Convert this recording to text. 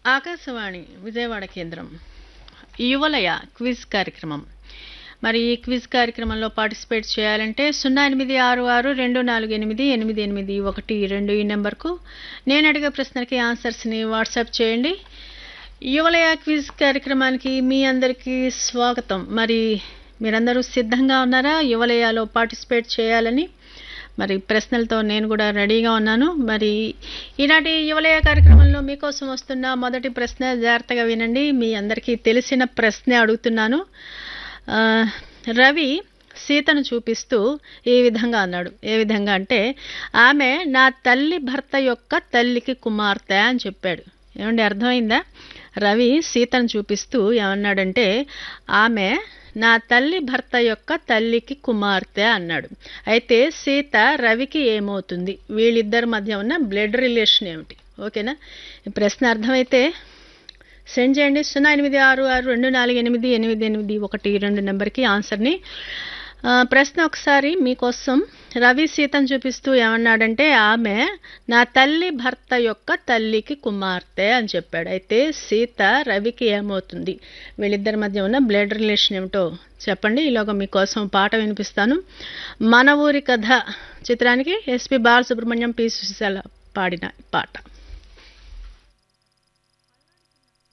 ఆకాశవాణి విజయవాడ కేంద్రం యువలయ క్విజ్ కార్యక్రమం మరి ఈ క్విజ్ కార్యక్రమంలో పార్టిసిపేట్ చేయాలంటే సున్నా ఎనిమిది ఆరు ఆరు రెండు నాలుగు ఎనిమిది ఎనిమిది ఎనిమిది ఒకటి రెండు ఈ నెంబర్కు నేను అడిగే ప్రశ్నలకి ఆన్సర్స్ని వాట్సాప్ చేయండి యువలయ క్విజ్ కార్యక్రమానికి మీ అందరికీ స్వాగతం మరి మీరందరూ సిద్ధంగా ఉన్నారా యువలయలో పార్టిసిపేట్ చేయాలని మరి ప్రశ్నలతో నేను కూడా రెడీగా ఉన్నాను మరి ఈనాటి యువలయ కార్యక్రమంలో మీకోసం వస్తున్న మొదటి ప్రశ్న జాగ్రత్తగా వినండి మీ అందరికీ తెలిసిన ప్రశ్నే అడుగుతున్నాను ఆ, రవి సీతను చూపిస్తూ ఈ విధంగా అన్నాడు ఏ విధంగా అంటే ఆమె నా తల్లి భర్త యొక్క తల్లికి కుమార్తె అని చెప్పాడు ఏమండి అర్థమైందా రవి సీతను చూపిస్తూ ఏమన్నాడంటే ఆమె నా తల్లి భర్త యొక్క తల్లికి కుమార్తె అన్నాడు అయితే సీత రవికి ఏమవుతుంది వీళ్ళిద్దరి మధ్య ఉన్న బ్లడ్ రిలేషన్ ఏమిటి ఓకేనా ఈ ప్రశ్న అర్థమైతే సెండ్ చేయండి సున్నా ఎనిమిది ఆరు ఆరు రెండు నాలుగు ఎనిమిది ఎనిమిది ఎనిమిది ఒకటి రెండు నెంబర్కి ఆన్సర్ని ఆ, ప్రశ్న ఒకసారి మీకోసం రవి సీతను చూపిస్తూ ఏమన్నాడంటే ఆమె నా తల్లి భర్త యొక్క తల్లికి కుమార్తె అని చెప్పాడు అయితే సీత రవికి ఏమవుతుంది వీళ్ళిద్దరి మధ్య ఉన్న బ్లడ్ రిలేషన్ ఏమిటో చెప్పండి ఈలోగా మీకోసం పాట వినిపిస్తాను మన ఊరి కథ చిత్రానికి ఎస్పి బాలసుబ్రహ్మణ్యం పి సుశీల పాడిన పాట